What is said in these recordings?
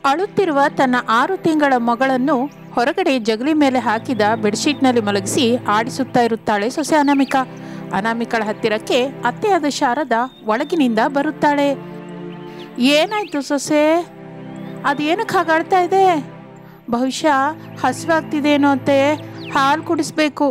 ಅಳುತ್ತಿರುವ ತನ್ನ ಆರು ತಿಂಗಳ ಮಗಳನ್ನು ಹೊರಗಡೆ ಜಗಲಿ ಮೇಲೆ ಹಾಕಿದ ಬೆಡ್ಶೀಟ್ನಲ್ಲಿ ಮಲಗಿಸಿ ಆಡಿಸುತ್ತಾ ಇರುತ್ತಾಳೆ ಸೊಸೆ ಅನಾಮಿಕಾ ಅನಾಮಿಕಳ ಹತ್ತಿರಕ್ಕೆ ಅತ್ತೆಯಾದ ಶಾರದ ಒಳಗಿನಿಂದ ಬರುತ್ತಾಳೆ ಏನಾಯ್ತು ಸೊಸೆ ಅದೇನಕ್ಕೆ ಹಾಗಾಡ್ತಾ ಇದೆ ಬಹುಶಃ ಹಸಿವಾಗ್ತಿದೇನೋ ಅಂತೆ ಹಾಲು ಕುಡಿಸ್ಬೇಕು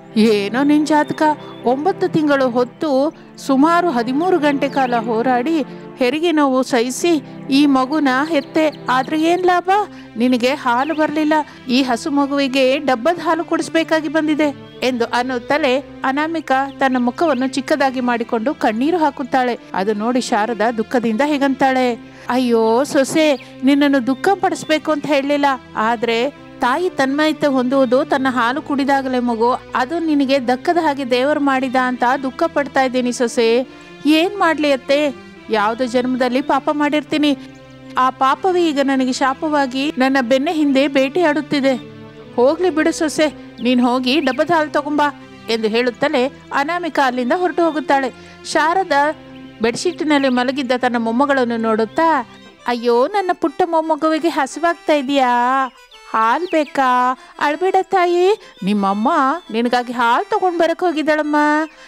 ಏನೋ ನಿನ್ನ ಜಾತಕ ಒಂಬತ್ತು ತಿಂಗಳು ಹೊತ್ತು ಸುಮಾರು ಹದಿಮೂರು ಗಂಟೆ ಕಾಲ ಹೋರಾಡಿ ಹೆರಿಗೆ ನೋವು ಸಹಿಸಿ ಈ ಮಗುನ ಹೆತ್ತೆ ಆದರೆ ಏನು ಲಾಭ ನಿನಗೆ ಹಾಲು ಬರಲಿಲ್ಲ ಈ ಹಸು ಮಗುವಿಗೆ ಡಬ್ಬದ ಹಾಲು ಕುಡಿಸ್ಬೇಕಾಗಿ ಬಂದಿದೆ ಎಂದು ಅನ್ನುತ್ತಲೇ ಅನಾಮಿಕಾ ತನ್ನ ಮುಖವನ್ನು ಚಿಕ್ಕದಾಗಿ ಮಾಡಿಕೊಂಡು ಕಣ್ಣೀರು ಹಾಕುತ್ತಾಳೆ ಅದು ನೋಡಿ ಶಾರದ ದುಃಖದಿಂದ ಹೇಗಂತಾಳೆ ಅಯ್ಯೋ ಸೊಸೆ ನಿನ್ನನ್ನು ದುಃಖ ಪಡಿಸ್ಬೇಕು ಅಂತ ಹೇಳಲಿಲ್ಲ ಆದ್ರೆ ತಾಯಿ ತನ್ಮಯತೆ ಹೊಂದುವುದು ತನ್ನ ಹಾಲು ಕುಡಿದಾಗಲೇ ಮಗು ಅದು ನಿನಗೆ ದಕ್ಕದ ಹಾಗೆ ದೇವರು ಮಾಡಿದ ಅಂತ ದುಃಖ ಪಡ್ತಾ ಇದ್ದೀನಿ ಸೊಸೆ ಏನ್ ಮಾಡ್ಲಿ ಅತ್ತೆ ಯಾವುದೋ ಜನ್ಮದಲ್ಲಿ ಪಾಪ ಮಾಡಿರ್ತೀನಿ ಆ ಪಾಪವೇ ಈಗ ನನಗೆ ಶಾಪವಾಗಿ ನನ್ನ ಬೆನ್ನ ಹಿಂದೆ ಬೇಟೆಯಾಡುತ್ತಿದೆ ಹೋಗ್ಲಿ ಬಿಡು ಸೊಸೆ ನೀನು ಹೋಗಿ ಡಬ್ಬದ ಹಾಲು ತಗೊಂಬಾ ಎಂದು ಹೇಳುತ್ತಲೇ ಅನಾಮಿಕಾ ಅಲ್ಲಿಂದ ಹೊರಟು ಹೋಗುತ್ತಾಳೆ ಶಾರದ ಬೆಡ್ಶೀಟಿನಲ್ಲಿ ಮಲಗಿದ್ದ ತನ್ನ ಮೊಮ್ಮಗಳನ್ನು ನೋಡುತ್ತಾ ಅಯ್ಯೋ ನನ್ನ ಪುಟ್ಟ ಮೊಮ್ಮಗುವಿಗೆ ಹಸಿವಾಗ್ತಾ ಇದೆಯಾ ಹಾಲು ಬೇಕಾ ಅಳ್ಬೇಡ ತಾಯಿ ನಿಮ್ಮಮ್ಮ ನಿನಗಾಗಿ ಹಾಲು ತಗೊಂಡು ಬರಕ್ಕೆ ಹೋಗಿದ್ದಾಳಮ್ಮ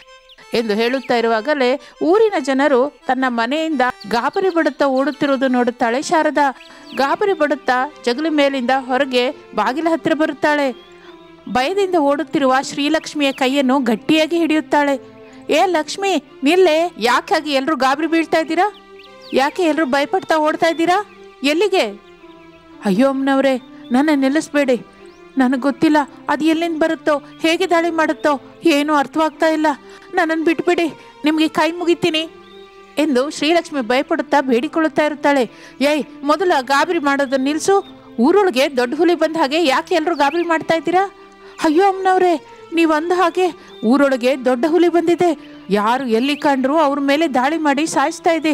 ಎಂದು ಹೇಳುತ್ತಾ ಇರುವಾಗಲೇ ಊರಿನ ಜನರು ತನ್ನ ಮನೆಯಿಂದ ಗಾಬರಿ ಬಡುತ್ತಾ ಓಡುತ್ತಿರುವುದು ನೋಡುತ್ತಾಳೆ ಶಾರದಾ ಗಾಬರಿ ಬಡುತ್ತಾ ಜಗಲಿ ಮೇಲಿಂದ ಹೊರಗೆ ಬಾಗಿಲ ಹತ್ತಿರ ಬರುತ್ತಾಳೆ ಭಯದಿಂದ ಓಡುತ್ತಿರುವ ಶ್ರೀಲಕ್ಷ್ಮಿಯ ಕೈಯನ್ನು ಗಟ್ಟಿಯಾಗಿ ಹಿಡಿಯುತ್ತಾಳೆ ಏ ಲಕ್ಷ್ಮಿ ನಿಲ್ಲೆ ಯಾಕಾಗಿ ಎಲ್ಲರೂ ಗಾಬರಿ ಬೀಳ್ತಾ ಇದ್ದೀರಾ ಯಾಕೆ ಎಲ್ಲರೂ ಭಯಪಡ್ತಾ ಓಡ್ತಾ ಇದ್ದೀರಾ ಎಲ್ಲಿಗೆ ಅಯ್ಯೋ ಅಮ್ಮನವ್ರೆ ನನ್ನ ನಿಲ್ಲಿಸ್ಬೇಡಿ ನನಗೆ ಗೊತ್ತಿಲ್ಲ ಅದು ಎಲ್ಲಿಂದ ಬರುತ್ತೋ ಹೇಗೆ ದಾಳಿ ಮಾಡುತ್ತೋ ಏನೂ ಅರ್ಥವಾಗ್ತಾ ಇಲ್ಲ ನನ್ನನ್ನು ಬಿಟ್ಬಿಡಿ ನಿಮಗೆ ಕೈ ಮುಗಿತೀನಿ ಎಂದು ಶ್ರೀಲಕ್ಷ್ಮಿ ಭಯಪಡುತ್ತಾ ಬೇಡಿಕೊಳ್ಳುತ್ತಾ ಇರುತ್ತಾಳೆ ಏಯ್ ಮೊದಲು ಆ ಗಾಬರಿ ಮಾಡೋದನ್ನ ನಿಲ್ಲಿಸು ಊರೊಳಗೆ ದೊಡ್ಡ ಹುಲಿ ಬಂದ ಹಾಗೆ ಯಾಕೆ ಎಲ್ಲರೂ ಗಾಬರಿ ಮಾಡ್ತಾ ಇದ್ದೀರಾ ಅಯ್ಯೋ ಅಮ್ಮನವ್ರೆ ನೀವು ಅಂದ ಹಾಗೆ ಊರೊಳಗೆ ದೊಡ್ಡ ಹುಲಿ ಬಂದಿದೆ ಯಾರು ಎಲ್ಲಿ ಕಂಡ್ರು ಅವ್ರ ಮೇಲೆ ದಾಳಿ ಮಾಡಿ ಸಾಯಿಸ್ತಾ ಇದೆ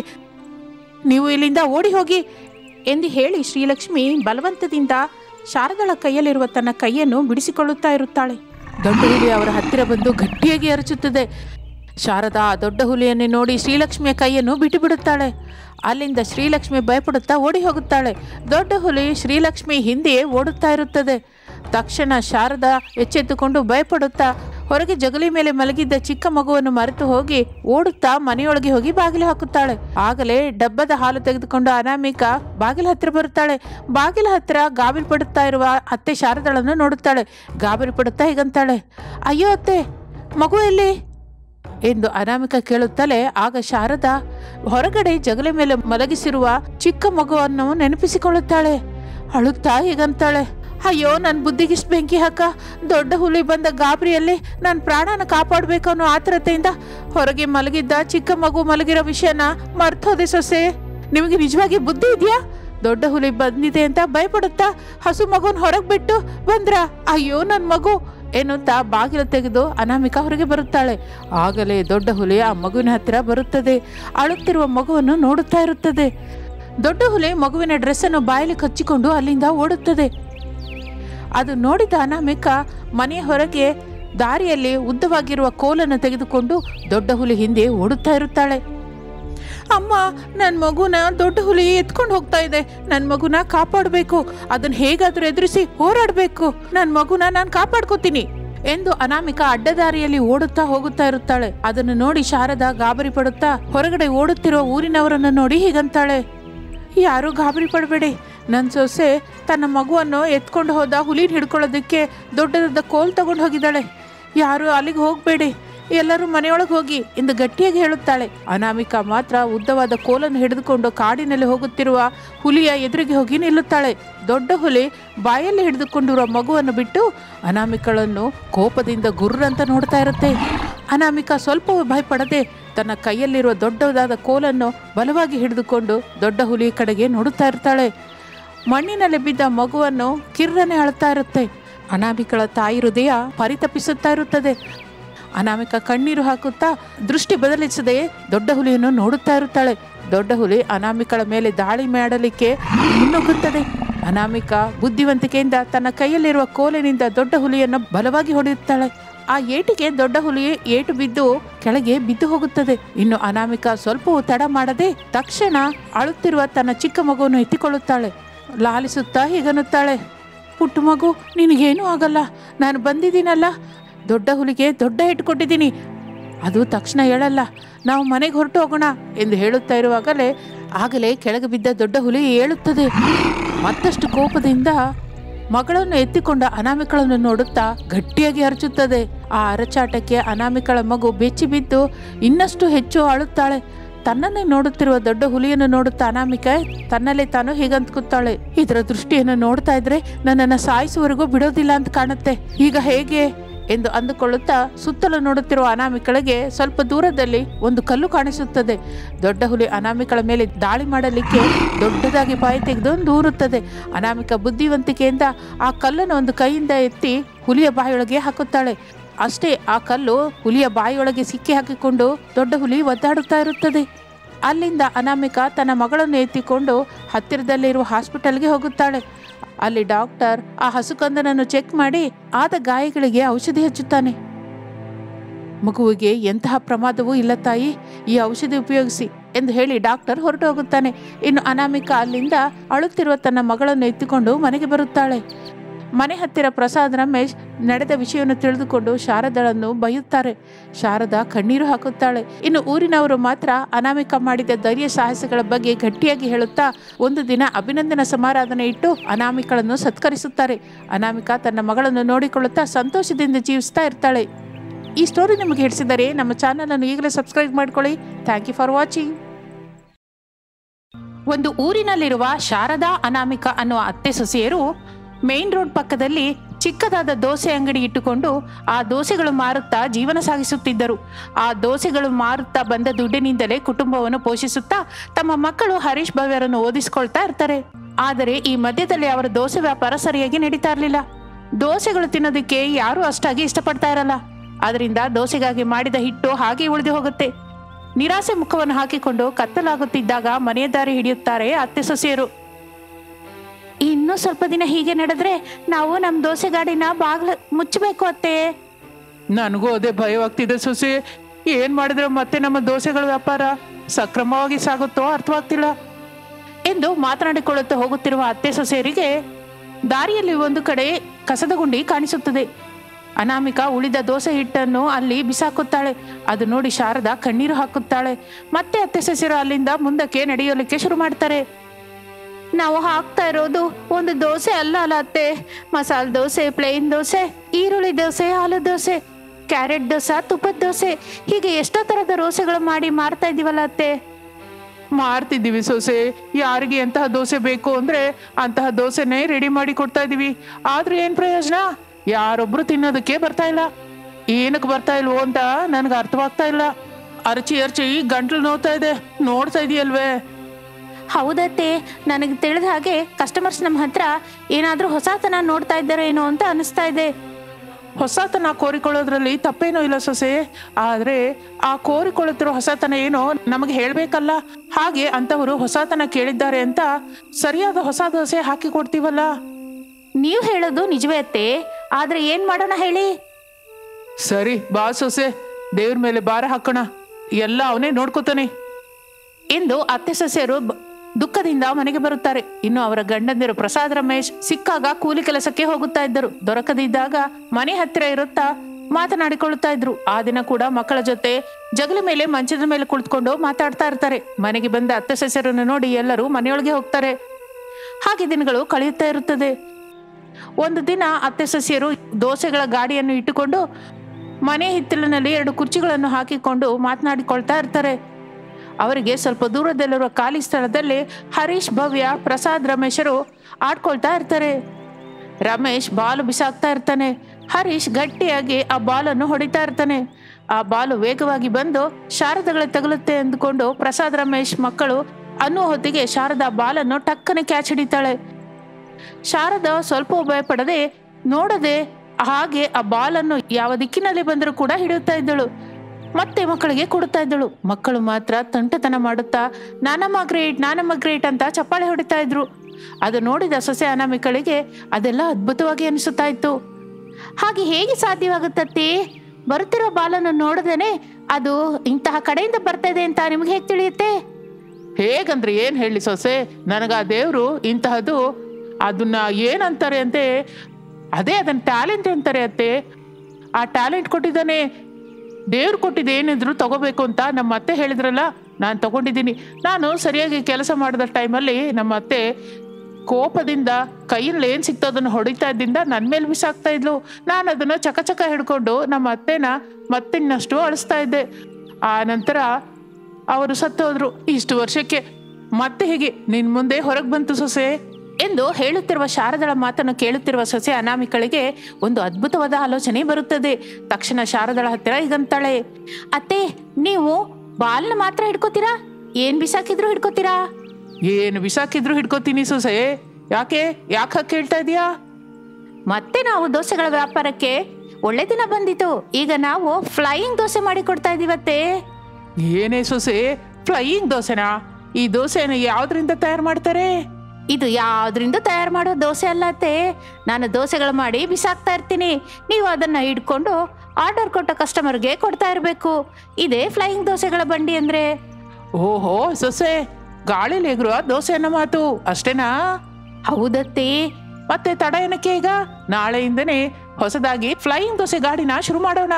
ನೀವು ಇಲ್ಲಿಂದ ಓಡಿ ಹೋಗಿ ಎಂದು ಹೇಳಿ ಶ್ರೀಲಕ್ಷ್ಮಿ ಬಲವಂತದಿಂದ ಶಾರದಳ ಕೈಯಲ್ಲಿರುವ ತನ್ನ ಕೈಯನ್ನು ಬಿಡಿಸಿಕೊಳ್ಳುತ್ತಾ ಇರುತ್ತಾಳೆ ದೊಡ್ಡ ಹುಲಿ ಅವರ ಹತ್ತಿರ ಬಂದು ಗಟ್ಟಿಯಾಗಿ ಅರಚುತ್ತದೆ ಶಾರದಾ ಆ ದೊಡ್ಡ ಹುಲಿಯನ್ನು ನೋಡಿ ಶ್ರೀಲಕ್ಷ್ಮಿಯ ಕೈಯನ್ನು ಬಿಟ್ಟು ಬಿಡುತ್ತಾಳೆ ಅಲ್ಲಿಂದ ಶ್ರೀಲಕ್ಷ್ಮಿ ಭಯಪಡುತ್ತಾ ಓಡಿ ಹೋಗುತ್ತಾಳೆ ದೊಡ್ಡ ಹುಲಿ ಶ್ರೀಲಕ್ಷ್ಮಿ ಹಿಂದೆಯೇ ಓಡುತ್ತಾ ಇರುತ್ತದೆ ತಕ್ಷಣ ಶಾರದಾ ಎಚ್ಚೆತ್ತುಕೊಂಡು ಭಯಪಡುತ್ತಾ ಹೊರಗೆ ಜಗಲಿ ಮೇಲೆ ಮಲಗಿದ್ದ ಚಿಕ್ಕ ಮಗುವನ್ನು ಮರೆತು ಹೋಗಿ ಓಡುತ್ತಾ ಮನೆಯೊಳಗೆ ಹೋಗಿ ಬಾಗಿಲು ಹಾಕುತ್ತಾಳೆ ಆಗಲೇ ಡಬ್ಬದ ಹಾಲು ತೆಗೆದುಕೊಂಡು ಅನಾಮಿಕಾ ಬಾಗಿಲ ಹತ್ತಿರ ಬರುತ್ತಾಳೆ ಬಾಗಿಲ ಹತ್ತಿರ ಗಾಬರಿ ಪಡುತ್ತಾ ಇರುವ ಅತ್ತೆ ಶಾರದಳನ್ನು ನೋಡುತ್ತಾಳೆ ಗಾಬರಿ ಪಡುತ್ತಾ ಹೀಗಂತಾಳೆ ಅಯ್ಯೋ ಅತ್ತೆ ಮಗು ಎಲ್ಲಿ ಎಂದು ಅನಾಮಿಕ ಕೇಳುತ್ತಲೇ ಆಗ ಶಾರದಾ ಹೊರಗಡೆ ಜಗಲಿ ಮೇಲೆ ಮಲಗಿಸಿರುವ ಚಿಕ್ಕ ಮಗುವನ್ನು ನೆನಪಿಸಿಕೊಳ್ಳುತ್ತಾಳೆ ಅಳುತ್ತಾ ಹೀಗಂತಾಳೆ ಅಯ್ಯೋ ನನ್ನ ಬುದ್ಧಿಗಿಷ್ಟು ಬೆಂಕಿ ಹಾಕ ದೊಡ್ಡ ಹುಲಿ ಬಂದ ಗಾಬರಿಯಲ್ಲಿ ನನ್ನ ಪ್ರಾಣನ ಕಾಪಾಡಬೇಕು ಅನ್ನೋ ಆತುರತೆಯಿಂದ ಹೊರಗೆ ಮಲಗಿದ್ದ ಚಿಕ್ಕ ಮಗು ಮಲಗಿರೋ ವಿಷಯನ ಮರ್ತೋದೆ ಸೊಸೆ ನಿಮಗೆ ನಿಜವಾಗಿ ಬುದ್ಧಿ ಇದೆಯಾ ದೊಡ್ಡ ಹುಲಿ ಬಂದಿದೆ ಅಂತ ಭಯಪಡುತ್ತಾ ಹಸು ಮಗುನ ಹೊರಗೆ ಬಿಟ್ಟು ಬಂದ್ರ ಅಯ್ಯೋ ನನ್ನ ಮಗು ಎನ್ನುತ್ತಾ ಬಾಗಿಲು ತೆಗೆದು ಅನಾಮಿಕಾ ಹೊರಗೆ ಬರುತ್ತಾಳೆ ಆಗಲೇ ದೊಡ್ಡ ಹುಲಿ ಆ ಮಗುವಿನ ಹತ್ತಿರ ಬರುತ್ತದೆ ಅಳುತ್ತಿರುವ ಮಗುವನ್ನು ನೋಡುತ್ತಾ ಇರುತ್ತದೆ ದೊಡ್ಡ ಹುಲಿ ಮಗುವಿನ ಡ್ರೆಸ್ಸನ್ನು ಬಾಯಲ್ಲಿ ಕಚ್ಚಿಕೊಂಡು ಅಲ್ಲಿಂದ ಓಡುತ್ತದೆ ಅದು ನೋಡಿದ ಅನಾಮಿಕಾ ಮನೆಯ ಹೊರಗೆ ದಾರಿಯಲ್ಲಿ ಉದ್ದವಾಗಿರುವ ಕೋಲನ್ನು ತೆಗೆದುಕೊಂಡು ದೊಡ್ಡ ಹುಲಿ ಹಿಂದೆ ಓಡುತ್ತಾ ಇರುತ್ತಾಳೆ ಅಮ್ಮ ನನ್ನ ಮಗುನ ದೊಡ್ಡ ಹುಲಿ ಎತ್ಕೊಂಡು ಹೋಗ್ತಾ ಇದೆ ನನ್ನ ಮಗುನ ಕಾಪಾಡಬೇಕು ಅದನ್ನ ಹೇಗಾದ್ರೂ ಎದುರಿಸಿ ಹೋರಾಡಬೇಕು ನನ್ನ ಮಗುನ ನಾನು ಕಾಪಾಡ್ಕೋತೀನಿ ಎಂದು ಅನಾಮಿಕಾ ಅಡ್ಡದಾರಿಯಲ್ಲಿ ಓಡುತ್ತಾ ಹೋಗುತ್ತಾ ಇರುತ್ತಾಳೆ ಅದನ್ನು ನೋಡಿ ಶಾರದಾ ಗಾಬರಿ ಪಡುತ್ತಾ ಹೊರಗಡೆ ಓಡುತ್ತಿರುವ ಊರಿನವರನ್ನು ನೋಡಿ ಹೀಗಂತಾಳೆ ಯಾರೂ ಗಾಬರಿ ಪಡಬೇಡಿ ನನ್ನ ಸೊಸೆ ತನ್ನ ಮಗುವನ್ನು ಎತ್ಕೊಂಡು ಹೋದ ಹುಲಿನ ಹಿಡ್ಕೊಳ್ಳೋದಕ್ಕೆ ದೊಡ್ಡದಾದ ಕೋಲ್ ತಗೊಂಡು ಹೋಗಿದ್ದಾಳೆ ಯಾರು ಅಲ್ಲಿಗೆ ಹೋಗಬೇಡಿ ಎಲ್ಲರೂ ಮನೆಯೊಳಗೆ ಹೋಗಿ ಎಂದು ಗಟ್ಟಿಯಾಗಿ ಹೇಳುತ್ತಾಳೆ ಅನಾಮಿಕಾ ಮಾತ್ರ ಉದ್ದವಾದ ಕೋಲನ್ನು ಹಿಡಿದುಕೊಂಡು ಕಾಡಿನಲ್ಲಿ ಹೋಗುತ್ತಿರುವ ಹುಲಿಯ ಎದುರಿಗೆ ಹೋಗಿ ನಿಲ್ಲುತ್ತಾಳೆ ದೊಡ್ಡ ಹುಲಿ ಬಾಯಲ್ಲಿ ಹಿಡಿದುಕೊಂಡಿರುವ ಮಗುವನ್ನು ಬಿಟ್ಟು ಅನಾಮಿಕಳನ್ನು ಕೋಪದಿಂದ ಗುರ್ರಂತ ನೋಡ್ತಾ ಇರುತ್ತೆ ಅನಾಮಿಕಾ ಸ್ವಲ್ಪವೂ ಭಯಪಡದೆ ತನ್ನ ಕೈಯಲ್ಲಿರುವ ದೊಡ್ಡದಾದ ಕೋಲನ್ನು ಬಲವಾಗಿ ಹಿಡಿದುಕೊಂಡು ದೊಡ್ಡ ಹುಲಿ ಕಡೆಗೆ ನೋಡುತ್ತಾ ಇರ್ತಾಳೆ ಮಣ್ಣಿನಲ್ಲಿ ಬಿದ್ದ ಮಗುವನ್ನು ಕಿರ್ರನೆ ಅಳ್ತಾ ಇರುತ್ತೆ ಅನಾಮಿಕಳ ತಾಯಿ ಹೃದಯ ಪರಿತಪಿಸುತ್ತಾ ಇರುತ್ತದೆ ಅನಾಮಿಕ ಕಣ್ಣೀರು ಹಾಕುತ್ತಾ ದೃಷ್ಟಿ ಬದಲಿಸದೆ ದೊಡ್ಡ ಹುಲಿಯನ್ನು ನೋಡುತ್ತಾ ಇರುತ್ತಾಳೆ ದೊಡ್ಡ ಹುಲಿ ಅನಾಮಿಕಳ ಮೇಲೆ ದಾಳಿ ಮಾಡಲಿಕ್ಕೆ ಮುನ್ನುಗ್ಗುತ್ತದೆ ಅನಾಮಿಕ ಬುದ್ಧಿವಂತಿಕೆಯಿಂದ ತನ್ನ ಕೈಯಲ್ಲಿರುವ ಕೋಲಿನಿಂದ ದೊಡ್ಡ ಹುಲಿಯನ್ನು ಬಲವಾಗಿ ಹೊಡೆಯುತ್ತಾಳೆ ಆ ಏಟಿಗೆ ದೊಡ್ಡ ಹುಲಿ ಏಟು ಬಿದ್ದು ಕೆಳಗೆ ಬಿದ್ದು ಹೋಗುತ್ತದೆ ಇನ್ನು ಅನಾಮಿಕ ಸ್ವಲ್ಪವೂ ತಡ ಮಾಡದೆ ತಕ್ಷಣ ಅಳುತ್ತಿರುವ ತನ್ನ ಚಿಕ್ಕ ಮಗುವನ್ನು ಎತ್ತಿಕೊಳ್ಳುತ್ತಾಳೆ ಲಾಲಿಸುತ್ತಾ ಹೀಗನ್ನುತ್ತಾಳೆ ಪುಟ್ಟ ಮಗು ನಿನಗೇನೂ ಆಗಲ್ಲ ನಾನು ಬಂದಿದ್ದೀನಲ್ಲ ದೊಡ್ಡ ಹುಲಿಗೆ ದೊಡ್ಡ ಇಟ್ಕೊಟ್ಟಿದ್ದೀನಿ ಅದು ತಕ್ಷಣ ಹೇಳಲ್ಲ ನಾವು ಮನೆಗೆ ಹೊರಟು ಹೋಗೋಣ ಎಂದು ಹೇಳುತ್ತಾ ಇರುವಾಗಲೇ ಆಗಲೇ ಕೆಳಗೆ ಬಿದ್ದ ದೊಡ್ಡ ಹುಲಿ ಹೇಳುತ್ತದೆ ಮತ್ತಷ್ಟು ಕೋಪದಿಂದ ಮಗಳನ್ನು ಎತ್ತಿಕೊಂಡ ಅನಾಮಿಕಳನ್ನು ನೋಡುತ್ತಾ ಗಟ್ಟಿಯಾಗಿ ಅರಚುತ್ತದೆ ಆ ಅರಚಾಟಕ್ಕೆ ಅನಾಮಿಕಳ ಮಗು ಬೆಚ್ಚಿ ಬಿದ್ದು ಇನ್ನಷ್ಟು ಹೆಚ್ಚು ಅಳುತ್ತಾಳೆ ತನ್ನನ್ನೇ ನೋಡುತ್ತಿರುವ ದೊಡ್ಡ ಹುಲಿಯನ್ನು ನೋಡುತ್ತಾ ಅನಾಮಿಕ ತನ್ನಲ್ಲೇ ತಾನು ಹೀಗಂತ್ಕುತ್ತಾಳೆ ಇದರ ದೃಷ್ಟಿಯನ್ನು ನೋಡ್ತಾ ಇದ್ರೆ ನನ್ನನ್ನು ಸಾಯಿಸುವವರೆಗೂ ಬಿಡೋದಿಲ್ಲ ಅಂತ ಕಾಣುತ್ತೆ ಈಗ ಹೇಗೆ ಎಂದು ಅಂದುಕೊಳ್ಳುತ್ತಾ ಸುತ್ತಲೂ ನೋಡುತ್ತಿರುವ ಅನಾಮಿಕಳಿಗೆ ಸ್ವಲ್ಪ ದೂರದಲ್ಲಿ ಒಂದು ಕಲ್ಲು ಕಾಣಿಸುತ್ತದೆ ದೊಡ್ಡ ಹುಲಿ ಅನಾಮಿಕಳ ಮೇಲೆ ದಾಳಿ ಮಾಡಲಿಕ್ಕೆ ದೊಡ್ಡದಾಗಿ ಬಾಯಿ ತೆಗೆದು ದೂರುತ್ತದೆ ಅನಾಮಿಕ ಬುದ್ಧಿವಂತಿಕೆಯಿಂದ ಆ ಕಲ್ಲನ್ನು ಒಂದು ಕೈಯಿಂದ ಎತ್ತಿ ಹುಲಿಯ ಬಾಯಿಯೊಳಗೆ ಹಾಕುತ್ತಾಳೆ ಅಷ್ಟೇ ಆ ಕಲ್ಲು ಹುಲಿಯ ಬಾಯಿಯೊಳಗೆ ಸಿಕ್ಕಿ ಹಾಕಿಕೊಂಡು ದೊಡ್ಡ ಹುಲಿ ಒದ್ದಾಡುತ್ತಾ ಇರುತ್ತದೆ ಅಲ್ಲಿಂದ ಅನಾಮಿಕ ತನ್ನ ಮಗಳನ್ನು ಎತ್ತಿಕೊಂಡು ಹತ್ತಿರದಲ್ಲಿರುವ ಹಾಸ್ಪಿಟಲ್ಗೆ ಹೋಗುತ್ತಾಳೆ ಅಲ್ಲಿ ಡಾಕ್ಟರ್ ಆ ಹಸುಕಂದನನ್ನು ಚೆಕ್ ಮಾಡಿ ಆದ ಗಾಯಗಳಿಗೆ ಔಷಧಿ ಹಚ್ಚುತ್ತಾನೆ ಮಗುವಿಗೆ ಎಂತಹ ಪ್ರಮಾದವೂ ಇಲ್ಲ ತಾಯಿ ಈ ಔಷಧಿ ಉಪಯೋಗಿಸಿ ಎಂದು ಹೇಳಿ ಡಾಕ್ಟರ್ ಹೊರಟು ಹೋಗುತ್ತಾನೆ ಇನ್ನು ಅನಾಮಿಕ ಅಲ್ಲಿಂದ ಅಳುತ್ತಿರುವ ತನ್ನ ಮಗಳನ್ನು ಎತ್ತಿಕೊಂಡು ಮನೆಗೆ ಬರುತ್ತಾಳೆ ಮನೆ ಹತ್ತಿರ ಪ್ರಸಾದ್ ರಮೇಶ್ ನಡೆದ ವಿಷಯವನ್ನು ತಿಳಿದುಕೊಂಡು ಶಾರದಳನ್ನು ಬೈಯುತ್ತಾರೆ ಶಾರದಾ ಕಣ್ಣೀರು ಹಾಕುತ್ತಾಳೆ ಇನ್ನು ಊರಿನವರು ಮಾತ್ರ ಅನಾಮಿಕ ಮಾಡಿದ ಧೈರ್ಯ ಸಾಹಸಗಳ ಬಗ್ಗೆ ಗಟ್ಟಿಯಾಗಿ ಹೇಳುತ್ತಾ ಒಂದು ದಿನ ಅಭಿನಂದನಾ ಸಮಾರಾಧನೆ ಇಟ್ಟು ಅನಾಮಿಕಳನ್ನು ಸತ್ಕರಿಸುತ್ತಾರೆ ಅನಾಮಿಕ ತನ್ನ ಮಗಳನ್ನು ನೋಡಿಕೊಳ್ಳುತ್ತಾ ಸಂತೋಷದಿಂದ ಜೀವಿಸ್ತಾ ಇರ್ತಾಳೆ ಈ ಸ್ಟೋರಿ ನಿಮಗೆ ಹಿಡಿಸಿದರೆ ನಮ್ಮ ಚಾನಲನ್ನು ಈಗಲೇ ಸಬ್ಸ್ಕ್ರೈಬ್ ಮಾಡ್ಕೊಳ್ಳಿ ಥ್ಯಾಂಕ್ ಯು ಫಾರ್ ವಾಚಿಂಗ್ ಒಂದು ಊರಿನಲ್ಲಿರುವ ಶಾರದಾ ಅನಾಮಿಕ ಅನ್ನುವ ಅತ್ತೆ ಸೊಸೆಯರು ಮೇನ್ ರೋಡ್ ಪಕ್ಕದಲ್ಲಿ ಚಿಕ್ಕದಾದ ದೋಸೆ ಅಂಗಡಿ ಇಟ್ಟುಕೊಂಡು ಆ ದೋಸೆಗಳು ಮಾರುತ್ತಾ ಜೀವನ ಸಾಗಿಸುತ್ತಿದ್ದರು ಆ ದೋಸೆಗಳು ಮಾರುತ್ತಾ ಬಂದ ದುಡ್ಡಿನಿಂದಲೇ ಕುಟುಂಬವನ್ನು ಪೋಷಿಸುತ್ತಾ ತಮ್ಮ ಮಕ್ಕಳು ಹರೀಶ್ ಭವ್ಯರನ್ನು ಓದಿಸ್ಕೊಳ್ತಾ ಇರ್ತಾರೆ ಆದರೆ ಈ ಮಧ್ಯದಲ್ಲಿ ಅವರ ದೋಸೆ ವ್ಯಾಪಾರ ಸರಿಯಾಗಿ ನಡೀತಾ ಇರಲಿಲ್ಲ ದೋಸೆಗಳು ತಿನ್ನೋದಕ್ಕೆ ಯಾರೂ ಅಷ್ಟಾಗಿ ಇಷ್ಟಪಡ್ತಾ ಇರಲ್ಲ ಅದರಿಂದ ದೋಸೆಗಾಗಿ ಮಾಡಿದ ಹಿಟ್ಟು ಹಾಗೆ ಉಳಿದು ಹೋಗುತ್ತೆ ನಿರಾಸೆ ಮುಖವನ್ನು ಹಾಕಿಕೊಂಡು ಕತ್ತಲಾಗುತ್ತಿದ್ದಾಗ ಮನೆಯ ದಾರಿ ಹಿಡಿಯುತ್ತಾರೆ ಅತ್ತೆ ಸೊಸೆಯರು ಇನ್ನೂ ಸ್ವಲ್ಪ ದಿನ ಹೀಗೆ ನಡೆದ್ರೆ ನಾವು ನಮ್ಮ ದೋಸೆ ಗಾಡಿನ ಬಾಗ್ಲ ಮುಚ್ಚಬೇಕು ಅತ್ತೆ ನನಗೂ ಅದೇ ಭಯವಾಗ್ತಿದೆ ಸೊಸೆ ಏನ್ ಮಾಡಿದ್ರೆ ಮತ್ತೆ ನಮ್ಮ ದೋಸೆಗಳ ವ್ಯಾಪಾರ ಸಕ್ರಮವಾಗಿ ಸಾಗುತ್ತೋ ಅರ್ಥವಾಗ್ತಿಲ್ಲ ಎಂದು ಮಾತನಾಡಿಕೊಳ್ಳುತ್ತಾ ಹೋಗುತ್ತಿರುವ ಅತ್ತೆ ಸೊಸೆಯರಿಗೆ ದಾರಿಯಲ್ಲಿ ಒಂದು ಕಡೆ ಕಸದ ಗುಂಡಿ ಕಾಣಿಸುತ್ತದೆ ಅನಾಮಿಕ ಉಳಿದ ದೋಸೆ ಹಿಟ್ಟನ್ನು ಅಲ್ಲಿ ಬಿಸಾಕುತ್ತಾಳೆ ಅದು ನೋಡಿ ಶಾರದಾ ಕಣ್ಣೀರು ಹಾಕುತ್ತಾಳೆ ಮತ್ತೆ ಅತ್ತೆ ಸೊಸೆಯರು ಅಲ್ಲಿಂದ ಮುಂದಕ್ಕೆ ನಡೆಯಲಿಕ್ಕೆ ಶುರು ಮಾಡ್ತಾರೆ ನಾವು ಹಾಕ್ತಾ ಇರೋದು ಒಂದು ದೋಸೆ ಅಲ್ಲ ಅಲ್ಲ ಅತ್ತೆ ಮಸಾಲೆ ದೋಸೆ ಪ್ಲೇನ್ ದೋಸೆ ಈರುಳ್ಳಿ ದೋಸೆ ಆಲೂ ದೋಸೆ ಕ್ಯಾರೆಟ್ ದೋಸೆ ತುಪ್ಪದ ದೋಸೆ ಹೀಗೆ ಎಷ್ಟೋ ಥರದ ದೋಸೆಗಳು ಮಾಡಿ ಮಾರ್ತಾ ಇದೀವಲ್ಲ ಅತ್ತೆ ಮಾಡ್ತಿದ್ದೀವಿ ಸೊಸೆ ಯಾರಿಗೆ ಎಂತಹ ದೋಸೆ ಬೇಕು ಅಂದ್ರೆ ಅಂತಹ ದೋಸೆನೇ ರೆಡಿ ಮಾಡಿ ಕೊಡ್ತಾ ಇದೀವಿ ಆದ್ರೆ ಏನ್ ಪ್ರಯೋಜನ ಯಾರೊಬ್ರು ತಿನ್ನೋದಕ್ಕೆ ಬರ್ತಾ ಇಲ್ಲ ಏನಕ್ಕೆ ಬರ್ತಾ ಇಲ್ವೋ ಅಂತ ನನ್ಗೆ ಅರ್ಥವಾಗ್ತಾ ಇಲ್ಲ ಅರಚಿ ಅರ್ಚಿ ಗಂಟ್ಲು ನೋವ್ತಾ ಇದೆ ನೋಡ್ತಾ ಇದೆಯಲ್ವೇ ಹೌದತ್ತೆ ನನಗೆ ತಿಳಿದ ಹಾಗೆ ಕಸ್ಟಮರ್ಸ್ ನಮ್ಮ ಹತ್ರ ಏನಾದರೂ ಹೊಸತನ ನೋಡ್ತಾ ಇದ್ದಾರೇನೋ ಅಂತ ಅನಿಸ್ತಾ ಇದೆ ಹೊಸತನ ಕೋರಿಕೊಳ್ಳೋದ್ರಲ್ಲಿ ತಪ್ಪೇನೂ ಇಲ್ಲ ಸೊಸೆ ಆದ್ರೆ ಆ ಕೋರಿಕೊಳ್ಳುತ್ತಿರೋ ಹೊಸತನ ಏನೋ ನಮಗೆ ಹೇಳ್ಬೇಕಲ್ಲ ಹಾಗೆ ಅಂತವರು ಹೊಸತನ ಕೇಳಿದ್ದಾರೆ ಅಂತ ಸರಿಯಾದ ಹೊಸ ದೋಸೆ ಹಾಕಿ ಕೊಡ್ತೀವಲ್ಲ ನೀವು ಹೇಳೋದು ನಿಜವೇ ಅತ್ತೆ ಆದರೆ ಏನು ಮಾಡೋಣ ಹೇಳಿ ಸರಿ ಬಾ ಸೊಸೆ ದೇವ್ರ ಮೇಲೆ ಭಾರ ಹಾಕೋಣ ಎಲ್ಲ ಅವನೇ ನೋಡ್ಕೋತಾನೆ ಎಂದು ಅತ್ತೆ ಸೊಸೆಯರು ಬ- ದುಃಖದಿಂದ ಮನೆಗೆ ಬರುತ್ತಾರೆ ಇನ್ನು ಅವರ ಗಂಡಂದಿರು ಪ್ರಸಾದ್ ರಮೇಶ್ ಸಿಕ್ಕಾಗ ಕೂಲಿ ಕೆಲಸಕ್ಕೆ ಹೋಗುತ್ತಾ ಇದ್ದರು ದೊರಕದಿದ್ದಾಗ ಮನೆ ಹತ್ತಿರ ಇರುತ್ತಾ ಮಾತನಾಡಿಕೊಳ್ಳುತ್ತಾ ಇದ್ರು ಆ ದಿನ ಕೂಡ ಮಕ್ಕಳ ಜೊತೆ ಜಗಲ ಮೇಲೆ ಮಂಚದ ಮೇಲೆ ಕುಳಿತುಕೊಂಡು ಮಾತಾಡ್ತಾ ಇರ್ತಾರೆ ಮನೆಗೆ ಬಂದ ಅತ್ತೆ ಸೊಸೆಯರನ್ನು ನೋಡಿ ಎಲ್ಲರೂ ಮನೆಯೊಳಗೆ ಹೋಗ್ತಾರೆ ಹಾಗೆ ದಿನಗಳು ಕಳೆಯುತ್ತಾ ಇರುತ್ತದೆ ಒಂದು ದಿನ ಅತ್ತೆ ಸೊಸೆಯರು ದೋಸೆಗಳ ಗಾಡಿಯನ್ನು ಇಟ್ಟುಕೊಂಡು ಮನೆ ಹಿತ್ತಲಿನಲ್ಲಿ ಎರಡು ಕುರ್ಚಿಗಳನ್ನು ಹಾಕಿಕೊಂಡು ಮಾತನಾಡಿಕೊಳ್ತಾ ಇರ್ತಾರೆ ಅವರಿಗೆ ಸ್ವಲ್ಪ ದೂರದಲ್ಲಿರುವ ಖಾಲಿ ಸ್ಥಳದಲ್ಲಿ ಹರೀಶ್ ಭವ್ಯ ಪ್ರಸಾದ್ ರಮೇಶರು ಆಡ್ಕೊಳ್ತಾ ಇರ್ತಾರೆ ರಮೇಶ್ ಬಾಲು ಬಿಸಾಕ್ತಾ ಇರ್ತಾನೆ ಹರೀಶ್ ಗಟ್ಟಿಯಾಗಿ ಆ ಬಾಲನ್ನು ಹೊಡಿತಾ ಇರ್ತಾನೆ ಆ ಬಾಲು ವೇಗವಾಗಿ ಬಂದು ಶಾರದಗಳಿಗೆ ತಗುಲುತ್ತೆ ಅಂದುಕೊಂಡು ಪ್ರಸಾದ್ ರಮೇಶ್ ಮಕ್ಕಳು ಅನ್ನುವ ಹೊತ್ತಿಗೆ ಶಾರದಾ ಬಾಲನ್ನು ಟಕ್ಕನೆ ಕ್ಯಾಚ್ ಹಿಡಿತಾಳೆ ಶಾರದಾ ಸ್ವಲ್ಪ ಭಯಪಡದೆ ನೋಡದೆ ಹಾಗೆ ಆ ಬಾಲನ್ನು ಯಾವ ದಿಕ್ಕಿನಲ್ಲಿ ಬಂದರೂ ಕೂಡ ಹಿಡಿಯುತ್ತಾ ಇದ್ದಳು ಮತ್ತೆ ಮಕ್ಕಳಿಗೆ ಕೊಡುತ್ತಾ ಇದ್ದಳು ಮಕ್ಕಳು ಮಾತ್ರ ತಂಟತನ ಮಾಡುತ್ತಾ ನಾನಮ್ಮ ಗ್ರೇಟ್ ನಾನಮ್ಮ ಗ್ರೇಟ್ ಅಂತ ಚಪ್ಪಾಳೆ ಹೊಡಿತಾ ಇದ್ರು ಅದು ನೋಡಿದ ಸೊಸೆ ಅನಾಮಿಕಳಿಗೆ ಅದೆಲ್ಲ ಅದ್ಭುತವಾಗಿ ಅನಿಸುತ್ತಾ ಇತ್ತು ಹಾಗೆ ಹೇಗೆ ಸಾಧ್ಯವಾಗುತ್ತತ್ತೆ ಬರುತ್ತಿರೋ ಬಾಲನ್ನು ನೋಡದೇನೆ ಅದು ಇಂತಹ ಕಡೆಯಿಂದ ಬರ್ತಾ ಇದೆ ಅಂತ ನಿಮ್ಗೆ ಹೇಗೆ ತಿಳಿಯುತ್ತೆ ಹೇಗಂದ್ರೆ ಏನು ಹೇಳಿ ಸೊಸೆ ನನಗೆ ಆ ದೇವರು ಇಂತಹದ್ದು ಅದನ್ನ ಏನಂತಾರೆ ಅಂತೆ ಅದೇ ಅದನ್ನ ಟ್ಯಾಲೆಂಟ್ ಅಂತಾರೆ ಅತ್ತೆ ಆ ಟ್ಯಾಲೆಂಟ್ ಕೊಟ್ಟಿದ್ದಾನೆ ದೇವ್ರು ಕೊಟ್ಟಿದ್ದು ಏನಿದ್ರು ತಗೋಬೇಕು ಅಂತ ನಮ್ಮ ಅತ್ತೆ ಹೇಳಿದ್ರಲ್ಲ ನಾನು ತಗೊಂಡಿದ್ದೀನಿ ನಾನು ಸರಿಯಾಗಿ ಕೆಲಸ ಮಾಡಿದ ಟೈಮಲ್ಲಿ ನಮ್ಮ ಅತ್ತೆ ಕೋಪದಿಂದ ಕೈಯಲ್ಲಿ ಏನು ಸಿಕ್ತೋ ಅದನ್ನು ಹೊಡಿತಾ ಇದ್ದಿಂದ ನನ್ನ ಮೇಲೆ ಬಿಸಾಕ್ತಾ ಇದ್ಲು ನಾನು ಅದನ್ನು ಚಕ ಚಕ ಹಿಡ್ಕೊಂಡು ನಮ್ಮ ಅತ್ತೆನ ಮತ್ತಿನ್ನಷ್ಟು ಅಳಿಸ್ತಾ ಇದ್ದೆ ಆ ನಂತರ ಅವರು ಸತ್ತೋದ್ರು ಇಷ್ಟು ವರ್ಷಕ್ಕೆ ಮತ್ತೆ ಹೀಗೆ ನಿನ್ ಮುಂದೆ ಹೊರಗೆ ಬಂತು ಸೊಸೆ ಎಂದು ಹೇಳುತ್ತಿರುವ ಶಾರದಳ ಮಾತನ್ನು ಕೇಳುತ್ತಿರುವ ಸೊಸೆ ಅನಾಮಿಕಳಿಗೆ ಒಂದು ಅದ್ಭುತವಾದ ಆಲೋಚನೆ ಬರುತ್ತದೆ ತಕ್ಷಣ ಶಾರದಳ ಹತ್ತಿರ ಈಗಂತಾಳೆ ಅತ್ತೆ ನೀವು ಬಾಲ್ನ ಮಾತ್ರ ಹಿಡ್ಕೋತೀರಾ ಏನ್ ಬಿಸಾಕಿದ್ರು ಹಿಡ್ಕೋತೀರಾ ಏನು ಬಿಸಾಕಿದ್ರು ಹಿಡ್ಕೋತೀನಿ ಸೊಸೆ ಯಾಕೆ ಯಾಕೆ ಹಾಗೆ ಕೇಳ್ತಾ ಇದೀಯಾ ಮತ್ತೆ ನಾವು ದೋಸೆಗಳ ವ್ಯಾಪಾರಕ್ಕೆ ಒಳ್ಳೆ ದಿನ ಬಂದಿತು ಈಗ ನಾವು ಫ್ಲೈಯಿಂಗ್ ದೋಸೆ ಮಾಡಿ ಕೊಡ್ತಾ ಇದೀವತ್ತೆ ಏನೇ ಸೊಸೆ ಫ್ಲೈಯಿಂಗ್ ದೋಸೆನಾ ಈ ದೋಸೆನ ಯಾವ್ದ್ರಿಂದ ತಯಾರು ಮಾಡ್ತಾರೆ ಇದು ಯಾವ್ದ್ರಿಂದ ತಯಾರು ಮಾಡೋ ದೋಸೆ ಅಲ್ಲ ಅತ್ತೆ ನಾನು ದೋಸೆಗಳು ಮಾಡಿ ಬಿಸಾಕ್ತಾ ಇರ್ತೀನಿ ನೀವು ಅದನ್ನ ಹಿಡ್ಕೊಂಡು ಆರ್ಡರ್ ಕೊಟ್ಟ ಕಸ್ಟಮರ್ಗೆ ಕೊಡ್ತಾ ಇರಬೇಕು ಇದೇ ಫ್ಲೈಯಿಂಗ್ ದೋಸೆಗಳ ಬಂಡಿ ಅಂದ್ರೆ ಓಹೋ ಸೊಸೆ ಗಾಳಿಲಿ ಎಗರುವ ದೋಸೆ ಅನ್ನೋ ಮಾತು ಅಷ್ಟೇನಾ ಹೌದತ್ತೆ ಮತ್ತೆ ತಡ ಏನಕ್ಕೆ ಈಗ ನಾಳೆಯಿಂದನೇ ಹೊಸದಾಗಿ ಫ್ಲೈಯಿಂಗ್ ದೋಸೆ ಗಾಡಿನ ಶುರು ಮಾಡೋಣ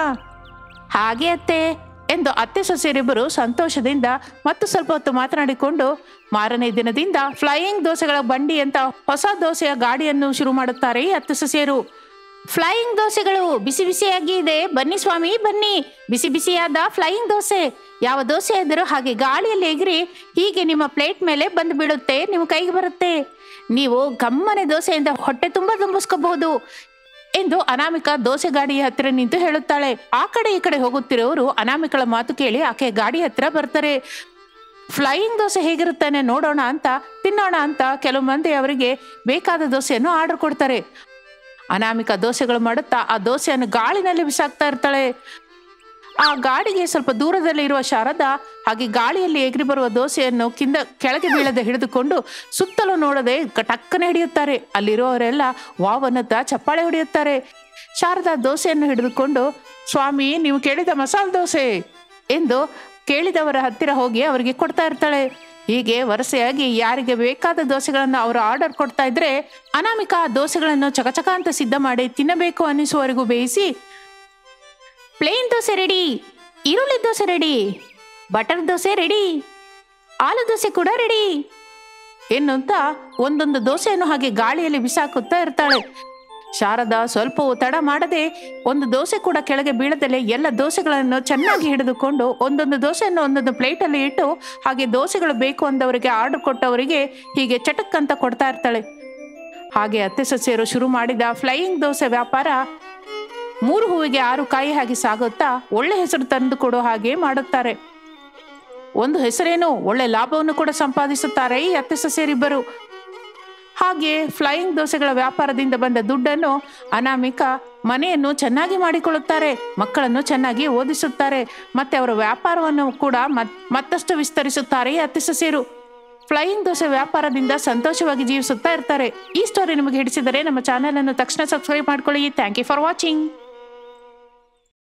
ಹಾಗೆ ಅತ್ತೆ ಎಂದು ಅತ್ತೆ ಸೊಸೆಯರಿಬ್ಬರು ಸಂತೋಷದಿಂದ ಮತ್ತು ಸ್ವಲ್ಪ ಹೊತ್ತು ಮಾತನಾಡಿಕೊಂಡು ಮಾರನೇ ದಿನದಿಂದ ಫ್ಲೈಯಿಂಗ್ ದೋಸೆಗಳ ಬಂಡಿ ಅಂತ ಹೊಸ ದೋಸೆಯ ಗಾಡಿಯನ್ನು ಶುರು ಮಾಡುತ್ತಾರೆ ಈ ಅತ್ತೆ ಸೊಸೆಯರು ಫ್ಲೈಯಿಂಗ್ ದೋಸೆಗಳು ಬಿಸಿ ಬಿಸಿಯಾಗಿ ಇದೆ ಬನ್ನಿ ಸ್ವಾಮಿ ಬನ್ನಿ ಬಿಸಿ ಬಿಸಿಯಾದ ಫ್ಲೈಯಿಂಗ್ ದೋಸೆ ಯಾವ ದೋಸೆ ಇದ್ದರೂ ಹಾಗೆ ಗಾಳಿಯಲ್ಲಿ ಎಗರಿ ಹೀಗೆ ನಿಮ್ಮ ಪ್ಲೇಟ್ ಮೇಲೆ ಬಂದು ಬೀಳುತ್ತೆ ನಿಮ್ಮ ಕೈಗೆ ಬರುತ್ತೆ ನೀವು ಗಮ್ಮನೆ ದೋಸೆಯಿಂದ ಹೊಟ್ಟೆ ತುಂಬ ತುಂಬಿಸ್ಕೋಬಹುದು ಎಂದು ಅನಾಮಿಕಾ ದೋಸೆ ಗಾಡಿಯ ಹತ್ತಿರ ನಿಂತು ಹೇಳುತ್ತಾಳೆ ಆ ಕಡೆ ಈ ಕಡೆ ಹೋಗುತ್ತಿರೋರು ಅನಾಮಿಕಳ ಮಾತು ಕೇಳಿ ಆಕೆ ಗಾಡಿ ಹತ್ತಿರ ಬರ್ತಾರೆ ಫ್ಲೈಯಿಂಗ್ ದೋಸೆ ಹೇಗಿರುತ್ತಾನೆ ನೋಡೋಣ ಅಂತ ತಿನ್ನೋಣ ಅಂತ ಕೆಲವು ಮಂದಿ ಅವರಿಗೆ ಬೇಕಾದ ದೋಸೆಯನ್ನು ಆರ್ಡರ್ ಕೊಡ್ತಾರೆ ಅನಾಮಿಕಾ ದೋಸೆಗಳು ಮಾಡುತ್ತಾ ಆ ದೋಸೆಯನ್ನು ಗಾಳಿನಲ್ಲಿ ಬಿಸಾಕ್ತಾ ಇರ್ತಾಳೆ ಆ ಗಾಡಿಗೆ ಸ್ವಲ್ಪ ದೂರದಲ್ಲಿ ಇರುವ ಶಾರದಾ ಹಾಗೆ ಗಾಳಿಯಲ್ಲಿ ಎಗರಿ ಬರುವ ದೋಸೆಯನ್ನು ಕಿಂದ ಕೆಳಗೆ ಬೀಳದೆ ಹಿಡಿದುಕೊಂಡು ಸುತ್ತಲೂ ನೋಡದೆ ಟಕ್ಕನೆ ಹಿಡಿಯುತ್ತಾರೆ ಅಲ್ಲಿರುವವರೆಲ್ಲ ವಾವ್ ಅನ್ನುತ್ತಾ ಚಪ್ಪಾಳೆ ಹೊಡೆಯುತ್ತಾರೆ ಶಾರದಾ ದೋಸೆಯನ್ನು ಹಿಡಿದುಕೊಂಡು ಸ್ವಾಮಿ ನೀವು ಕೇಳಿದ ಮಸಾಲೆ ದೋಸೆ ಎಂದು ಕೇಳಿದವರ ಹತ್ತಿರ ಹೋಗಿ ಅವರಿಗೆ ಕೊಡ್ತಾ ಇರ್ತಾಳೆ ಹೀಗೆ ವರಸೆಯಾಗಿ ಯಾರಿಗೆ ಬೇಕಾದ ದೋಸೆಗಳನ್ನು ಅವರು ಆರ್ಡರ್ ಕೊಡ್ತಾ ಇದ್ರೆ ಅನಾಮಿಕಾ ಆ ದೋಸೆಗಳನ್ನು ಚಕಚಕ ಅಂತ ಸಿದ್ಧ ಮಾಡಿ ತಿನ್ನಬೇಕು ಅನ್ನಿಸುವವರೆಗೂ ಬೇಯಿಸಿ ಪ್ಲೇನ್ ದೋಸೆ ರೆಡಿ ಈರುಳ್ಳಿ dosa ready butter dosa ready aloo dosa ಕೂಡ ರೆಡಿ ಎನ್ನುತ್ತ ಒಂದೊಂದು ದೋಸೆಯನ್ನು ಹಾಗೆ ಗಾಳಿಯಲ್ಲಿ ಬಿಸಾಕುತ್ತಾ ಇರ್ತಾಳೆ ಶಾರದಾ ಸ್ವಲ್ಪವೂ ತಡ ಮಾಡದೆ ಒಂದು ದೋಸೆ ಕೂಡ ಕೆಳಗೆ ಬೀಳದಲೆ ಎಲ್ಲ ದೋಸೆಗಳನ್ನು ಚೆನ್ನಾಗಿ ಹಿಡಿದುಕೊಂಡು ಒಂದೊಂದು ದೋಸೆಯನ್ನು ಒಂದೊಂದು ಪ್ಲೇಟಲ್ಲಿ ಇಟ್ಟು ಹಾಗೆ ದೋಸೆಗಳು ಬೇಕು ಅಂದವರಿಗೆ ಆರ್ಡರ್ ಕೊಟ್ಟವರಿಗೆ ಹೀಗೆ ಚಟಕ್ ಅಂತ ಕೊಡ್ತಾ ಇರ್ತಾಳೆ ಹಾಗೆ ಅತ್ತೆ ಸೊಸೆಯರು ಶುರು ಮಾಡಿದ ಫ್ಲೈಯಿಂಗ್ ದೋಸೆ ವ್ಯಾಪಾರ ಮೂರು ಹೂವಿಗೆ ಆರು ಕಾಯಿ ಹಾಗೆ ಸಾಗುತ್ತಾ ಒಳ್ಳೆ ಹೆಸರು ತಂದು ಕೊಡೋ ಹಾಗೆ ಮಾಡುತ್ತಾರೆ ಒಂದು ಹೆಸರೇನು ಒಳ್ಳೆ ಲಾಭವನ್ನು ಕೂಡ ಸಂಪಾದಿಸುತ್ತಾರೆ ಈ ಅತ್ತೆ ಸೊಸೆಯರಿಬ್ಬರು ಹಾಗೆ ಫ್ಲೈಯಿಂಗ್ ದೋಸೆಗಳ ವ್ಯಾಪಾರದಿಂದ ಬಂದ ದುಡ್ಡನ್ನು ಅನಾಮಿಕಾ ಮನೆಯನ್ನು ಚೆನ್ನಾಗಿ ಮಾಡಿಕೊಳ್ಳುತ್ತಾರೆ ಮಕ್ಕಳನ್ನು ಚೆನ್ನಾಗಿ ಓದಿಸುತ್ತಾರೆ ಮತ್ತೆ ಅವರ ವ್ಯಾಪಾರವನ್ನು ಕೂಡ ಮತ್- ಮತ್ತಷ್ಟು ವಿಸ್ತರಿಸುತ್ತಾರೆ ಈ ಅತ್ತೆ ಸೊಸೆಯರು ಫ್ಲೈಯಿಂಗ್ ದೋಸೆ ವ್ಯಾಪಾರದಿಂದ ಸಂತೋಷವಾಗಿ ಜೀವಿಸುತ್ತಾ ಇರ್ತಾರೆ ಈ ಸ್ಟೋರಿ ನಿಮಗೆ ಹಿಡಿಸಿದರೆ ನಮ್ಮ ಚಾನೆಲ್ ಅನ್ನು ತಕ್ಷಣ ಸಬ್ಸ್ಕ್ರೈಬ್ ಮಾಡ್ಕೊಳ್ಳಿ ಥ್ಯಾಂಕ್ ಯು ಫಾರ್ ವಾಚಿಂಗ್